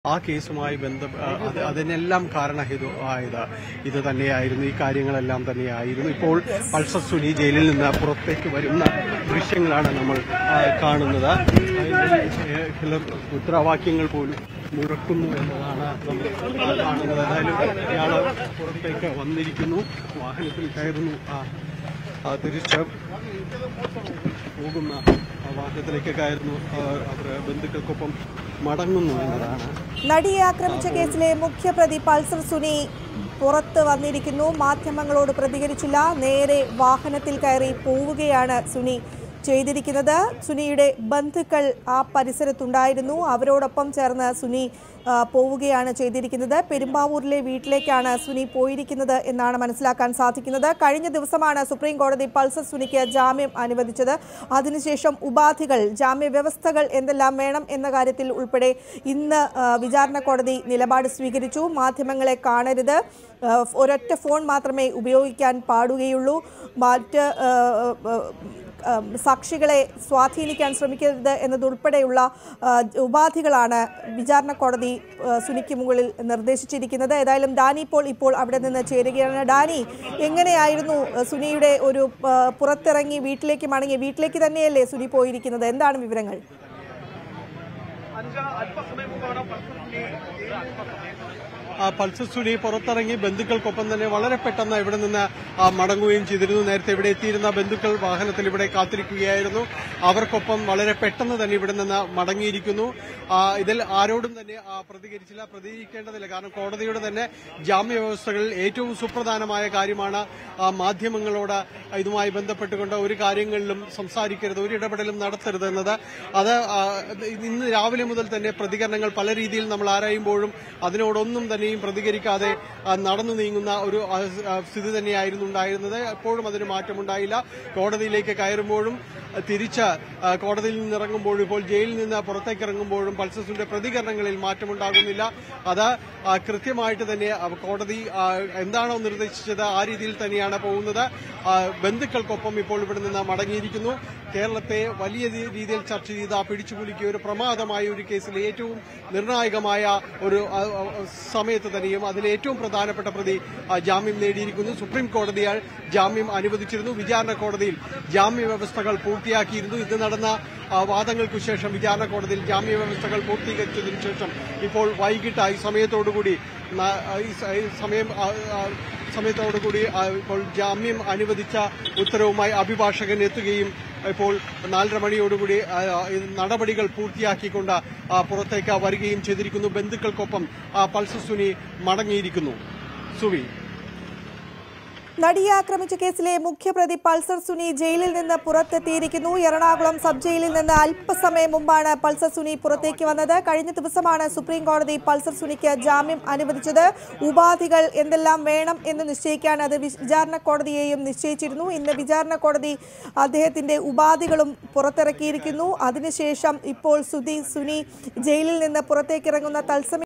ആ കേസുമായി ബന്ധ അത് അതിനെല്ലാം കാരണഹേതു ആയത് ഇത് തന്നെയായിരുന്നു ഈ കാര്യങ്ങളെല്ലാം തന്നെയായിരുന്നു ഇപ്പോൾ പൾസർ സുനി ജയിലിൽ നിന്ന് പുറത്തേക്ക് വരുന്ന ദൃശ്യങ്ങളാണ് നമ്മൾ ആ, കാണുന്നത് ആ, ഇതിൽ ചിലർ മുദ്രാവാക്യങ്ങൾ പോലും മുഴക്കുന്നു എന്നതാണ് നമ്മൾ കാണുന്നത് ഏതായാലും ഇയാൾ പുറത്തേക്ക് വന്നിരിക്കുന്നു വാഹനത്തിൽ കയറുന്നു ആ, ആ, തിരിച്ച് പോകുന്ന ആ വാഹനത്തിലേക്ക് കയറുന്നു ആ, അവർ ബന്ധുക്കൾക്കൊപ്പം മടങ്ങുന്നു എന്നതാണ് നടിയെ ആക്രമിച്ച കേസിലെ മുഖ്യപ്രതി പൾസർ സുനി പുറത്ത് വന്നിരിക്കുന്നു മാധ്യമങ്ങളോട് പ്രതികരിച്ചില്ല നേരെ വാഹനത്തിൽ കയറി പോവുകയാണ് സുനി ചെയ്തിരിക്കുന്നത് സുനിയുടെ ബന്ധുക്കൾ ആ പരിസരത്തുണ്ടായിരുന്നു അവരോടൊപ്പം ചേർന്ന് സുനി ആ, പോവുകയാണ് ചെയ്തിരിക്കുന്നത് പെരുമ്പാവൂരിലെ വീട്ടിലേക്കാണ് സുനി പോയിരിക്കുന്നത് എന്നാണ് മനസ്സിലാക്കാൻ സാധിക്കുന്നത് കഴിഞ്ഞ ദിവസമാണ് സുപ്രീം കോടതി പൾസർ സുനിക്ക് ജാമ്യം അനുവദിച്ചത് അതിനുശേഷം ഉപാധികൾ ജാമ്യ വ്യവസ്ഥകൾ എന്തെല്ലാം വേണം എന്ന കാര്യത്തിൽ ഉൾപ്പെടെ ഇന്ന് ആ, വിചാരണ കോടതി നിലപാട് സ്വീകരിച്ചു മാധ്യമങ്ങളെ കാണരുത് ആ, ഒരൊറ്റ ഫോൺ മാത്രമേ ഉപയോഗിക്കാൻ പാടുകയുള്ളൂ മറ്റ് ആ, ആ, ആ, സാക്ഷികളെ സ്വാധീനിക്കാൻ ശ്രമിക്കരുത് എന്നതുൾപ്പെടെയുള്ള ആ, ഉപാധികളാണ് വിചാരണ കോടതി ആ, സുനിക്ക് മുകളിൽ നിർദ്ദേശിച്ചിരിക്കുന്നത് ഏതായാലും ഡാനി ഇപ്പോൾ ഇപ്പോൾ അവിടെ നിന്ന് ചേരുകയാണ് ഡാനി എങ്ങനെയായിരുന്നു ആ, സുനിയുടെ ഒരു ആ, പുറത്തിറങ്ങി വീട്ടിലേക്ക് മടങ്ങി വീട്ടിലേക്ക് തന്നെയല്ലേ സുനി പോയിരിക്കുന്നത് എന്താണ് വിവരങ്ങൾ ആ പൾസർ സുനി പുറത്തിറങ്ങി ബന്ധുക്കൾക്കൊപ്പം തന്നെ വളരെ പെട്ടെന്ന് ഇവിടെ നിന്ന് ആ, മടങ്ങുകയും ചെയ്തിരുന്നു നേരത്തെ ഇവിടെ എത്തിയിരുന്ന ബന്ധുക്കൾ വാഹനത്തിൽ ഇവിടെ കാത്തിരിക്കുകയായിരുന്നു അവർക്കൊപ്പം വളരെ പെട്ടെന്ന് തന്നെ ഇവിടെ നിന്ന് മടങ്ങിയിരിക്കുന്നു ആ, ഇതിൽ ആരോടും തന്നെ ആ, പ്രതികരിച്ചില്ല പ്രതികരിക്കേണ്ടതില്ല കാരണം കോടതിയുടെ തന്നെ ജാമ്യ വ്യവസ്ഥകളിൽ ഏറ്റവും സുപ്രധാനമായ കാര്യമാണ് ആ, മാധ്യമങ്ങളോട് ഇതുമായി ബന്ധപ്പെട്ടുകൊണ്ട് ഒരു കാര്യങ്ങളിലും സംസാരിക്കരുത് ഒരു ഇടപെടലും നടത്തരുത് എന്നത് അത് ആ, ഇന്ന് രാവിലെ മുതൽ തന്നെ പ്രതികരണങ്ങൾ പല രീതിയിൽ നമ്മൾ ആരായുമ്പോഴും അതിനോടൊന്നും തന്നെയും പ്രതികരിക്കാതെ ആ, നടന്നു നീങ്ങുന്ന ഒരു ആ, ആ, സ്ഥിതി തന്നെയായിരുന്നു ഉണ്ടായിരുന്നത് എപ്പോഴും അതിന് മാറ്റമുണ്ടായില്ല കോടതിയിലേക്ക് കയറുമ്പോഴും ആ, തിരിച്ച് ആ, കോടതിയിൽ നിന്നിറങ്ങുമ്പോഴും ഇപ്പോൾ ജയിലിൽ നിന്ന് പുറത്തേക്ക് ഇറങ്ങുമ്പോഴും പൾസസിന്റെ പ്രതികരണങ്ങളിൽ മാറ്റമുണ്ടാകുന്നില്ല അത് ആ, കൃത്യമായിട്ട് തന്നെ ആ, കോടതി ആ, എന്താണോ നിർദ്ദേശിച്ചത് ആ രീതിയിൽ തന്നെയാണ് പോകുന്നത് ആ, ബന്ധുക്കൾക്കൊപ്പം ഇപ്പോൾ ഇവിടെ നിന്ന് മടങ്ങിയിരിക്കുന്നു കേരളത്തെ വലിയ രീ- രീതിയിൽ ചർച്ച ചെയ്ത പിടിച്ചുകുലുക്കിയ ഒരു പ്രമാദമായ ഒരു കേസിൽ ഏറ്റവും നിർണായകമായ ഒരു ആ, ആ, സമയത്ത് തന്നെയും അതിൽ ഏറ്റവും പ്രധാനപ്പെട്ട പ്രതി ആ, ജാമ്യം നേടിയിരിക്കുന്നു സുപ്രീം കോടതിയാൽ ജാമ്യം അനുവദിച്ചിരുന്നു വിചാരണ കോടതിയിൽ ജാമ്യ വ്യവസ്ഥകൾ പൂർത്തിയാക്കിയിരുന്നു ഇന്ന് നടന്ന ആ, വാദങ്ങൾക്കു ശേഷം വിചാരണ കോടതിയിൽ ജാമ്യ വ്യവസ്ഥകൾ പൂർത്തീകരിച്ചതിനു ശേഷം ഇപ്പോൾ വൈകിട്ട് ഈ സമയത്തോടുകൂടി ന- ഈ സ- ഈ സമയം ആ, ആ, സമയത്തോടുകൂടി ആ, ഇപ്പോൾ ജാമ്യം അനുവദിച്ച ഉത്തരവുമായി അഭിഭാഷകൻ എത്തുകയും ഇപ്പോൾ നാലര മണിയോടുകൂടി ആ, ഇത് നടപടികൾ പൂർത്തിയാക്കിക്കൊണ്ട് ആ, പുറത്തേക്ക് വരികയും ചെയ്തിരിക്കുന്നു ബന്ധുക്കൾക്കൊപ്പം ആ, പൾസർ സുനി മടങ്ങിയിരിക്കുന്നു സുവി നടിയെ ആക്രമിച്ച കേസിലെ മുഖ്യപ്രതി പൾസർ സുനി ജയിലിൽ നിന്ന് പുറത്തെത്തിയിരിക്കുന്നു എറണാകുളം സബ് ജയിലിൽ നിന്ന് അല്പസമയം മുമ്പാണ് പൾസർ സുനി പുറത്തേക്ക് വന്നത് കഴിഞ്ഞ ദിവസമാണ് സുപ്രീം കോടതി പൾസർ സുനിക്ക് ജാമ്യം അനുവദിച്ചത് ഉപാധികൾ എന്തെല്ലാം വേണം എന്ന് നിശ്ചയിക്കാൻ അത് വി- വിചാരണ കോടതിയെയും നിശ്ചയിച്ചിരുന്നു ഇന്ന് വിചാരണ കോടതി അദ്ദേഹത്തിന്റെ ഉപാധികളും പുറത്തിറക്കിയിരിക്കുന്നു അതിനുശേഷം ഇപ്പോൾ സുധി സുനി ജയിലിൽ നിന്ന് പുറത്തേക്കിറങ്ങുന്ന തത്സമയ